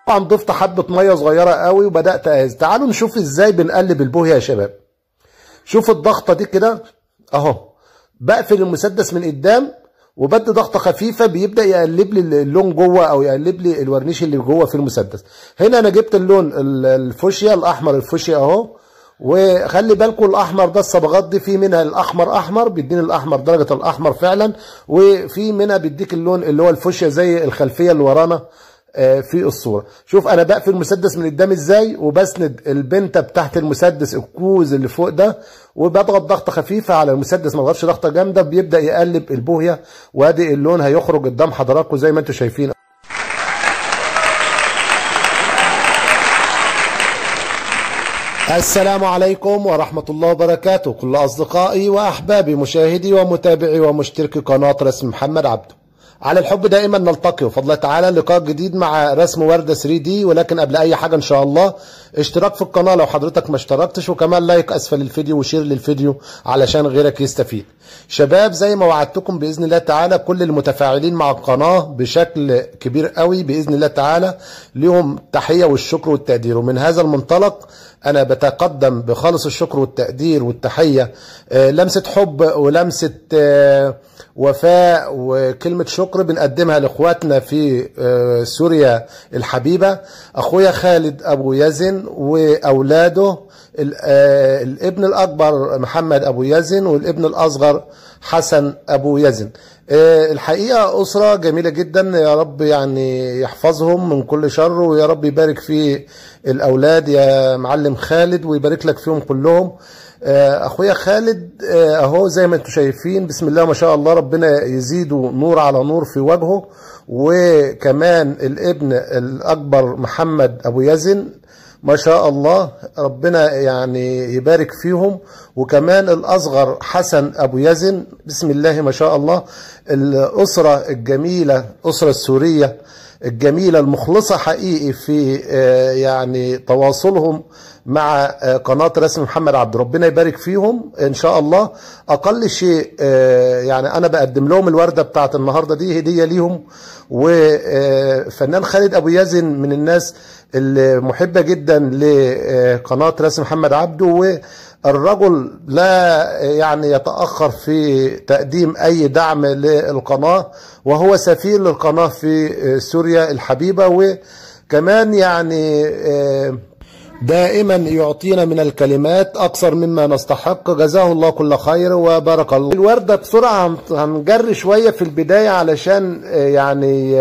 طبعا ضفت حبه ميه صغيره قوي وبدات اهز تعالوا نشوف ازاي بنقلب البوهيه يا شباب شوف الضغطه دي كده اهو بقفل المسدس من قدام وبدي ضغطه خفيفه بيبدا يقلب لي اللون جوه او يقلب لي الورنيش اللي جوه في المسدس هنا انا جبت اللون الفوشيا الاحمر الفوشيا اهو وخلي بالكم الاحمر ده الصبغات دي في منها الاحمر احمر بيديني الاحمر درجه الاحمر فعلا وفي منها بيديك اللون اللي هو الفوشيا زي الخلفيه اللي ورانا في الصوره شوف انا بقفل المسدس من قدام ازاي وبسند البنته بتاعت المسدس الكوز اللي فوق ده وبضغط ضغطه خفيفه على المسدس ما بضغطش ضغطه جامده بيبدا يقلب البوهيه وادي اللون هيخرج قدام حضراتكم زي ما انتم شايفين السلام عليكم ورحمة الله وبركاته كل أصدقائي وأحبابي مشاهدي ومتابعي ومشتركي قناة رسم محمد عبده على الحب دائما نلتقي وفضل الله تعالى لقاء جديد مع رسم وردة 3 دي ولكن قبل اي حاجة ان شاء الله اشتراك في القناة لو حضرتك ما اشتركتش وكمان لايك اسفل الفيديو وشير للفيديو علشان غيرك يستفيد شباب زي ما وعدتكم باذن الله تعالى كل المتفاعلين مع القناة بشكل كبير قوي باذن الله تعالى ليهم تحية والشكر والتقدير ومن هذا المنطلق انا بتقدم بخالص الشكر والتقدير والتحية آه لمسة حب ولمسة آه وفاء وكلمة شكر بنقدمها لاخواتنا في سوريا الحبيبة اخويا خالد ابو يزن واولاده الابن الاكبر محمد ابو يزن والابن الاصغر حسن ابو يزن الحقيقة أسرة جميلة جدا يا رب يعني يحفظهم من كل شر ويا رب يبارك في الأولاد يا معلم خالد ويبارك لك فيهم كلهم اخويا خالد اهو زي ما انتم شايفين بسم الله ما شاء الله ربنا يزيده نور على نور في وجهه وكمان الابن الاكبر محمد ابو يزن ما شاء الله ربنا يعني يبارك فيهم وكمان الاصغر حسن ابو يزن بسم الله ما شاء الله الاسره الجميله الاسره السوريه الجميله المخلصه حقيقي في يعني تواصلهم مع قناة رسم محمد عبد ربنا يبارك فيهم ان شاء الله اقل شيء يعني انا بقدم لهم الوردة بتاعت النهاردة دي هدية ليهم وفنان خالد ابو يزن من الناس المحبة جدا لقناة رسم محمد عبده والرجل لا يعني يتأخر في تقديم اي دعم للقناة وهو سفير للقناة في سوريا الحبيبة وكمان يعني دائما يعطينا من الكلمات اكثر مما نستحق جزاه الله كل خير وبارك الله الوردة بسرعة هنجري شوية في البداية علشان يعني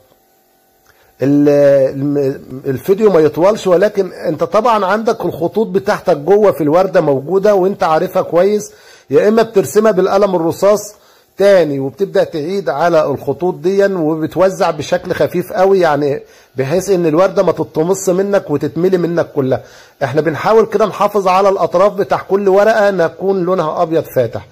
الفيديو ما يطولش ولكن انت طبعا عندك الخطوط بتاعتك جوه في الوردة موجودة وانت عارفها كويس يا اما بترسمها بالقلم الرصاص تاني وبتبدا تعيد على الخطوط دي وبتوزع بشكل خفيف قوي يعني بحيث ان الورده ما تطمص منك وتتملي منك كلها احنا بنحاول كده نحافظ على الاطراف بتاع كل ورقه نكون لونها ابيض فاتح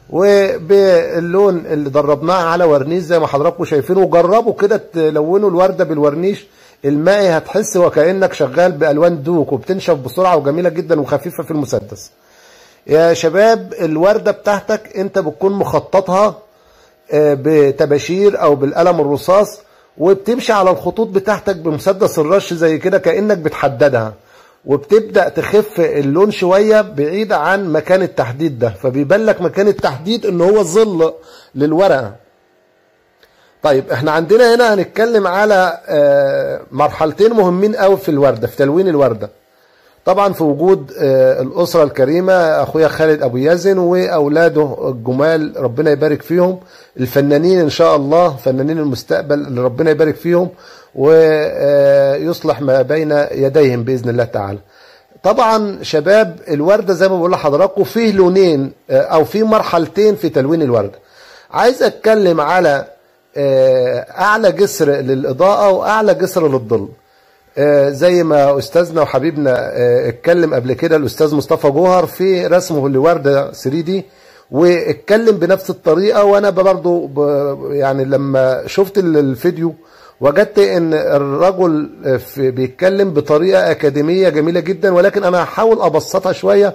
وباللون اللي دربناه على ورنيش زي ما حضراتكم شايفين وجربوا كده تلونوا الورده بالورنيش المائي هتحس وكانك شغال بالوان دوك وبتنشف بسرعه وجميله جدا وخفيفه في المسدس يا شباب الوردة بتاعتك انت بتكون مخططها بتباشير او بالقلم الرصاص وبتمشي على الخطوط بتاعتك بمسدس الرش زي كده كأنك بتحددها وبتبدأ تخف اللون شوية بعيد عن مكان التحديد ده فبيبان لك مكان التحديد ان هو ظل للورقة طيب احنا عندنا هنا هنتكلم على مرحلتين مهمين قوي في الوردة في تلوين الوردة طبعا في وجود الأسرة الكريمة أخويا خالد أبو يزن وأولاده الجمال ربنا يبارك فيهم الفنانين إن شاء الله فنانين المستقبل اللي ربنا يبارك فيهم ويصلح ما بين يديهم بإذن الله تعالى طبعا شباب الوردة زي ما بقول لحضراتكم فيه لونين أو فيه مرحلتين في تلوين الوردة عايز أتكلم على أعلى جسر للإضاءة وأعلى جسر للظل زي ما استاذنا وحبيبنا اتكلم قبل كده الاستاذ مصطفى جوهر في رسمه لورده 3 دي واتكلم بنفس الطريقه وانا برضو يعني لما شفت الفيديو وجدت ان الرجل بيتكلم بطريقه اكاديميه جميله جدا ولكن انا هحاول ابسطها شويه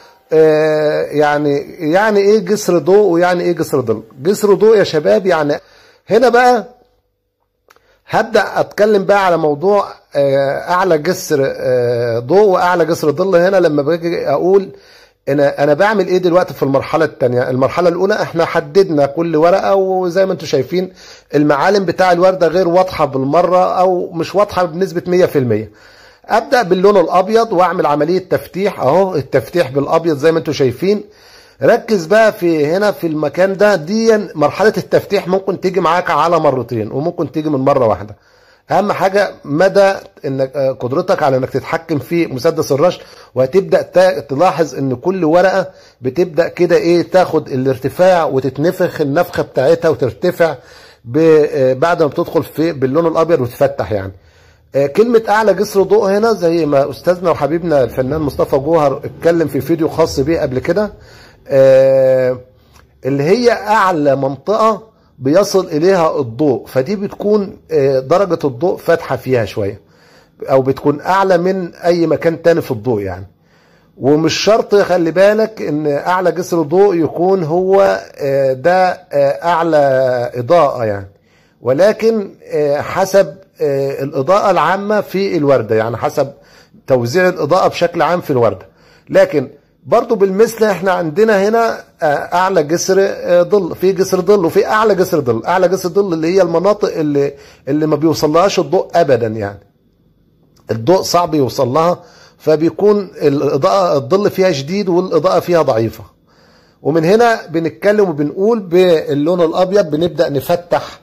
يعني يعني ايه جسر ضوء ويعني ايه جسر ظل جسر ضوء يا شباب يعني هنا بقى هبدا اتكلم بقى على موضوع آه، اعلى جسر آه، ضوء واعلى جسر ظل هنا لما باجي اقول انا انا بعمل ايه دلوقتي في المرحله الثانيه المرحله الاولى احنا حددنا كل ورقه وزي ما انتم شايفين المعالم بتاع الورده غير واضحه بالمره او مش واضحه بنسبه 100% ابدا باللون الابيض واعمل عمليه تفتيح اهو التفتيح بالابيض زي ما انتم شايفين ركز بقى في هنا في المكان ده دي مرحله التفتيح ممكن تيجي معاك على مرتين وممكن تيجي من مره واحده اهم حاجه مدى انك آه، قدرتك على انك تتحكم في مسدس الرش وهتبدا تا- تلاحظ ان كل ورقه بتبدا كده ايه تاخد الارتفاع وتتنفخ النفخه بتاعتها وترتفع ب- آه، بعد ما بتدخل في باللون الابيض وتفتح يعني آه، كلمة أعلى جسر ضوء هنا زي ما أستاذنا وحبيبنا الفنان مصطفى جوهر اتكلم في فيديو خاص بيه قبل كده آه، اللي هي أعلى منطقة بيصل إليها الضوء فدي بتكون آه، درجة الضوء فاتحة فيها شوية أو بتكون أعلى من أي مكان تاني في الضوء يعني ومش شرط خلي بالك ان اعلى جسر ضوء يكون هو آه، ده آه، اعلى اضاءة يعني ولكن آه، حسب آه، الاضاءة العامة في الوردة يعني حسب توزيع الاضاءة بشكل عام في الوردة لكن برضو بالمثل احنا عندنا هنا آه، اعلى جسر آه، ظل في جسر ظل وفي اعلى جسر ظل اعلى جسر ظل اللي هي المناطق اللي اللي ما بيوصلهاش الضوء ابدا يعني الضوء صعب يوصل لها فبيكون الاضاءه الظل فيها شديد والاضاءه فيها ضعيفه ومن هنا بنتكلم وبنقول باللون الابيض بنبدا نفتح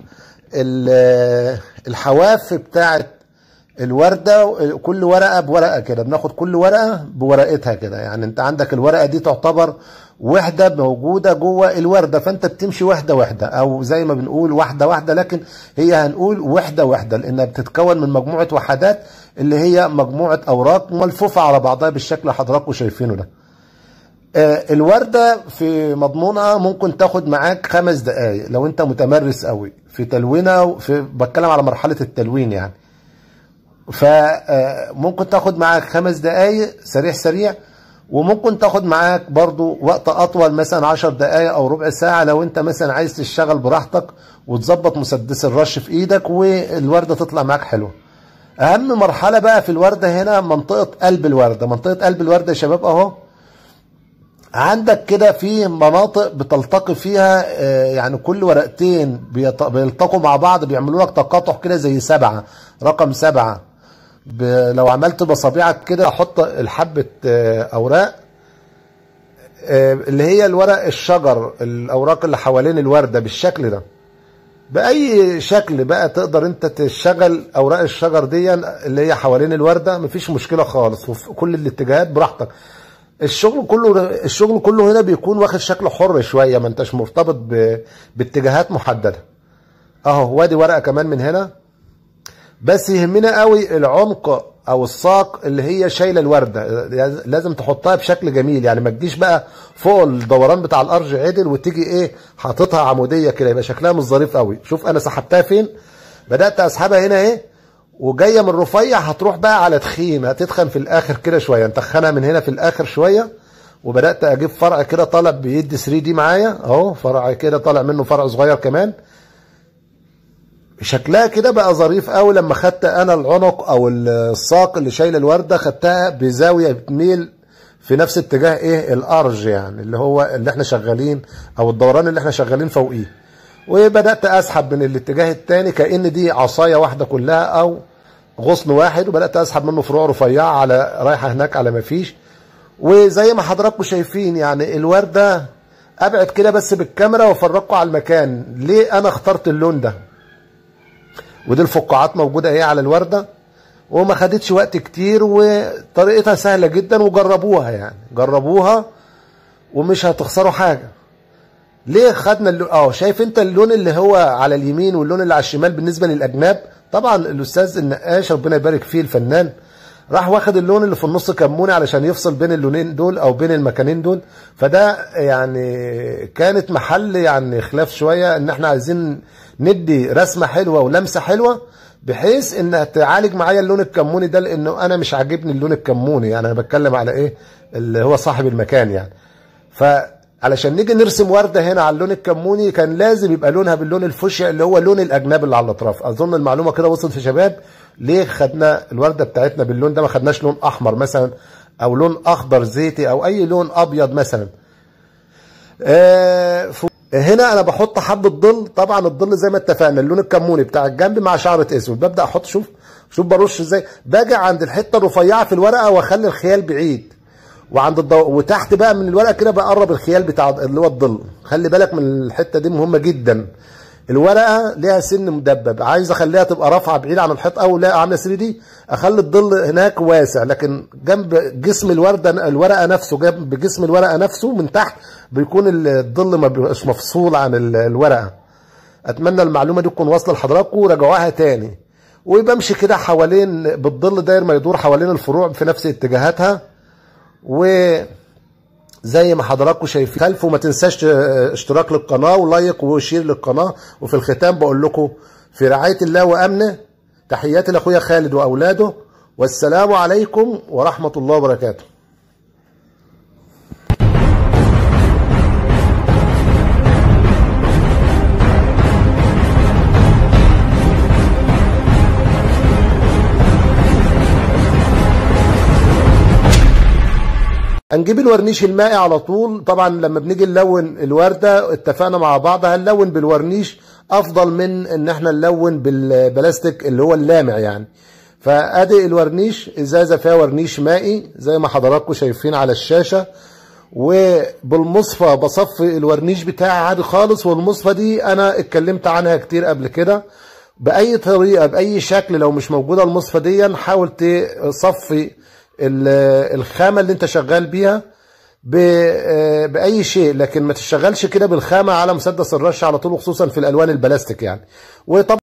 ال- الحواف بتاعه الورده كل ورقه بورقه كده بناخد كل ورقه بورقتها كده يعني انت عندك الورقه دي تعتبر وحده موجوده جوه الورده فانت بتمشي وحده وحده او زي ما بنقول واحده واحده لكن هي هنقول وحده وحده لانها بتتكون من مجموعه وحدات اللي هي مجموعه اوراق ملفوفه على بعضها بالشكل اللي حضراتكم شايفينه ده آه، الوردة في مضمونها ممكن تاخد معاك خمس دقايق لو انت متمرس قوي في تلوينها في بتكلم على مرحلة التلوين يعني فممكن تاخد معاك خمس دقايق سريع سريع وممكن تاخد معاك برضو وقت اطول مثلا عشر دقايق او ربع ساعة لو انت مثلا عايز تشتغل براحتك وتظبط مسدس الرش في ايدك والوردة تطلع معاك حلوة اهم مرحلة بقى في الوردة هنا منطقة قلب الوردة منطقة قلب الوردة يا شباب اهو عندك كده في مناطق بتلتقي فيها آه، يعني كل ورقتين بيط- بيلتقوا مع بعض بيعملوا لك تقاطع كده زي سبعة رقم سبعة ب- لو عملت بصابعك كده حط الحبة آه، أوراق آه، اللي هي الورق الشجر الأوراق اللي حوالين الوردة بالشكل ده بأي شكل بقى تقدر انت تشغل أوراق الشجر دي اللي هي حوالين الوردة مفيش مشكلة خالص وفي كل الاتجاهات براحتك الشغل كله الشغل كله هنا بيكون واخد شكل حر شويه ما انتش مرتبط ب... باتجاهات محدده اهو وادي ورقه كمان من هنا بس يهمنا قوي العمق او الساق اللي هي شايله الورده لازم تحطها بشكل جميل يعني ما تجيش بقى فوق الدوران بتاع الارج عدل وتيجي ايه حاططها عموديه كده يبقى شكلها مش ظريف قوي شوف انا سحبتها فين بدات اسحبها هنا ايه وجايه من رفيع هتروح بقى على تخين هتتخن في الاخر كده شويه نتخنها من هنا في الاخر شويه وبدات اجيب فرع كده طالع بيدي 3 دي معايا اهو فرع كده طالع منه فرع صغير كمان شكلها كده بقى ظريف قوي لما خدت انا العنق او الساق اللي شايله الورده خدتها بزاويه بتميل في نفس اتجاه ايه الارج يعني اللي هو اللي احنا شغالين او الدوران اللي احنا شغالين فوقيه وبدات اسحب من الاتجاه الثاني كان دي عصايه واحده كلها او غصن واحد وبدات اسحب منه فروع رفيعه على رايحه هناك على ما فيش وزي ما حضراتكم شايفين يعني الورده ابعد كده بس بالكاميرا وافرجكم على المكان ليه انا اخترت اللون ده ودي الفقاعات موجوده اهي على الورده وما خدتش وقت كتير وطريقتها سهله جدا وجربوها يعني جربوها ومش هتخسروا حاجه ليه خدنا اللون اه شايف انت اللون اللي هو على اليمين واللون اللي على الشمال بالنسبه للاجناب طبعا الاستاذ النقاش ربنا يبارك فيه الفنان راح واخد اللون اللي في النص كموني علشان يفصل بين اللونين دول او بين المكانين دول فده يعني كانت محل يعني خلاف شويه ان احنا عايزين ندي رسمه حلوه ولمسه حلوه بحيث انها تعالج معايا اللون الكموني ده لانه انا مش عاجبني اللون الكموني يعني انا بتكلم على ايه اللي هو صاحب المكان يعني ف علشان نيجي نرسم ورده هنا على اللون الكموني كان لازم يبقى لونها باللون الفوشيا اللي هو اللون الاجنبي اللي على الاطراف اظن المعلومه كده وصلت يا شباب ليه خدنا الورده بتاعتنا باللون ده ما خدناش لون احمر مثلا او لون اخضر زيتي او اي لون ابيض مثلا آه هنا انا بحط حبه ظل طبعا الظل زي ما اتفقنا اللون الكموني بتاع الجنب مع شعره اسود ببدا احط شوف شوف برش ازاي باجي عند الحته الرفيعه في الورقه واخلي الخيال بعيد وعند الضوء وتحت بقى من الورقه كده بقرب الخيال بتاع اللي هو الظل خلي بالك من الحته دي مهمه جدا الورقه ليها سن مدبب عايز اخليها تبقى رافعه بعيد عن الحيط او لا عامله 3 دي اخلي الظل هناك واسع لكن جنب جسم الورده الورقه نفسه جنب جسم الورقه نفسه من تحت بيكون الظل ما بيبقاش مفصول عن الورقه اتمنى المعلومه دي تكون واصله لحضراتكم وراجعوها تاني وبمشي كده حوالين بالظل داير ما يدور حوالين الفروع في نفس اتجاهاتها وزي ما حضراتكم شايفين خلف وما تنساش اشتراك للقناه ولايك وشير للقناه وفي الختام بقول لكم في رعايه الله وامنه تحياتي لاخويا خالد واولاده والسلام عليكم ورحمه الله وبركاته هنجيب الورنيش المائي على طول طبعا لما بنيجي نلون الورده اتفقنا مع بعض هنلون بالورنيش افضل من ان احنا نلون بالبلاستيك اللي هو اللامع يعني فادي الورنيش ازازه فيها ورنيش مائي زي ما حضراتكم شايفين على الشاشه وبالمصفى بصفي الورنيش بتاعي عادي خالص والمصفى دي انا اتكلمت عنها كتير قبل كده باي طريقه باي شكل لو مش موجوده المصفى دي حاول تصفي الخامه اللي انت شغال بيها باي شيء لكن ما تشتغلش كده بالخامه على مسدس الرش على طول وخصوصا في الالوان البلاستيك يعني وطبعا